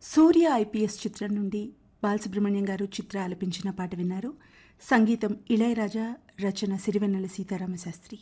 సూర్య IPS చిత్రం నుండి బాలసుబ్రహ్మణ్యం గారు చిత్ర ఆలపించిన పాట విన్నారు సంగీతం ఇళయరాజా రచన సిరివెన్నెల సీతారామ శాస్త్రి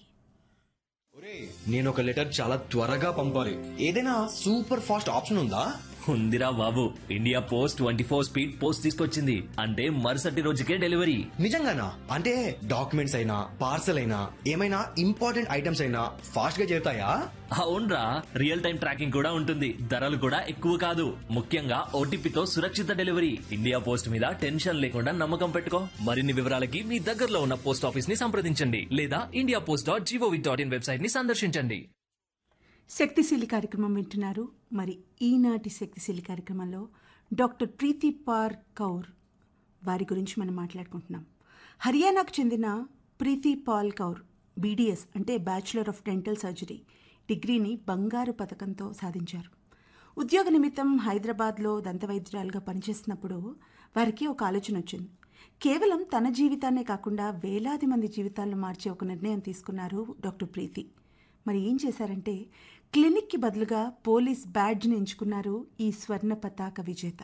నేను ఒక లెటర్ చాలా త్వరగా పంపాలి ఏదైనా సూపర్ ఫాస్ట్ ఆప్షన్ ఉందా ఉందిరా బాబు India post twenty four speed post తీసుకొచ్చింది అంటే మరుసటి రోజుకే డెలివరీ నిజంగానా అంటే డాక్యుమెంట్స్ అయినా పార్సల్ అయినా ఏమైనా ఇంపార్టెంట్ ఐటమ్స్ అయినా ఫాస్ట్ గా చేరుతాయా అవునరా రియల్ టైం ట్రాకింగ్ కూడా ఉంటుంది ధరలు కూడా ఎక్కువ కాదు ముఖ్యంగా ఓటీపీతో సురక్షిత డెలివరీ ఇండియా పోస్ట్ మీద టెన్షన్ లేకుండా నమ్మకం పెట్టుకో మరిన్ని వివరాలకి మీ దగ్గరలో ఉన్న పోస్ట్ ఆఫీస్ ని సంప్రదించండి లేదా India post dot G O V dot in website ని సందర్శించండి శక్తిశీలి కార్యక్రమం వింటున్నారు మరి ఈనాటి శక్తిశీలి కార్యక్రమంలో డాక్టర్ ప్రీతి పార్ కౌర్ వారి గురించి మనం మాట్లాడుకుంటున్నాం హర్యానాకు చెందిన ప్రీతి పాల్ కౌర్ బీడీఎస్ అంటే బ్యాచులర్ ఆఫ్ డెంటల్ సర్జరీ డిగ్రీని బంగారు పథకంతో సాధించారు ఉద్యోగ నిమిత్తం హైదరాబాద్లో దంతవైద్యురాలుగా పనిచేస్తున్నప్పుడు వారికి ఒక ఆలోచన వచ్చింది కేవలం తన జీవితాన్నే కాకుండా వేలాది మంది జీవితాలను మార్చే ఒక నిర్ణయం తీసుకున్నారు డాక్టర్ ప్రీతి మరి ఏం చేశారంటే క్లినిక్కి బదులుగా పోలీస్ బ్యాడ్జ్ని ఎంచుకున్నారు ఈ స్వర్ణ పతాక విజేత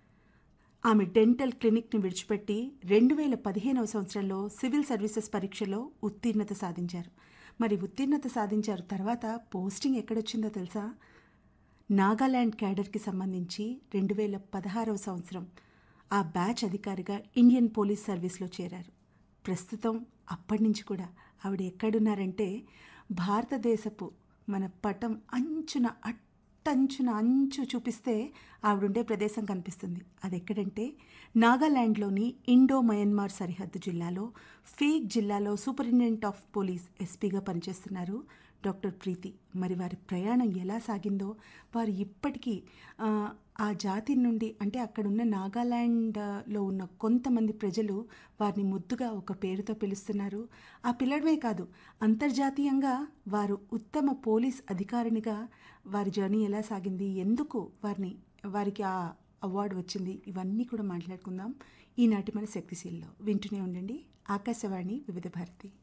ఆమె డెంటల్ క్లినిక్ని విడిచిపెట్టి రెండు వేల పదిహేనవ సంవత్సరంలో సివిల్ సర్వీసెస్ పరీక్షలో ఉత్తీర్ణత సాధించారు మరి ఉత్తీర్ణత సాధించారు తర్వాత పోస్టింగ్ ఎక్కడొచ్చిందో తెలుసా నాగాల్యాండ్ క్యాడర్కి సంబంధించి రెండు వేల పదహారవ సంవత్సరం ఆ బ్యాచ్ అధికారిగా ఇండియన్ పోలీస్ సర్వీస్లో చేరారు ప్రస్తుతం అప్పటి నుంచి కూడా ఆవిడ ఎక్కడున్నారంటే భారతదేశపు మన పటం అంచున అట్టంచున అంచు చూపిస్తే ఆవిడుండే ప్రదేశం కనిపిస్తుంది అది ఎక్కడంటే నాగాల్యాండ్లోని ఇండో మయన్మార్ సరిహద్దు జిల్లాలో ఫేక్ జిల్లాలో సూపరింటెండెంట్ ఆఫ్ పోలీస్ ఎస్పీగా పనిచేస్తున్నారు డాక్టర్ ప్రీతి మరి వారి ప్రయాణం ఎలా సాగిందో వారు ఇప్పటికీ ఆ, ఆ జాతి నుండి అంటే అక్కడున్న నాగాల్యాండ్లో ఉన్న కొంతమంది ప్రజలు వారిని ముద్దుగా ఒక పేరుతో పిలుస్తున్నారు ఆ పిల్లడమే కాదు అంతర్జాతీయంగా వారు ఉత్తమ పోలీస్ అధికారినిగా వారి జర్నీ ఎలా సాగింది ఎందుకు వారిని వారికి ఆ అవార్డు వచ్చింది ఇవన్నీ కూడా మాట్లాడుకుందాం ఈనాటి మన శక్తిశీల్లో వింటూనే ఉండండి ఆకాశవాణి వివిధ భారతి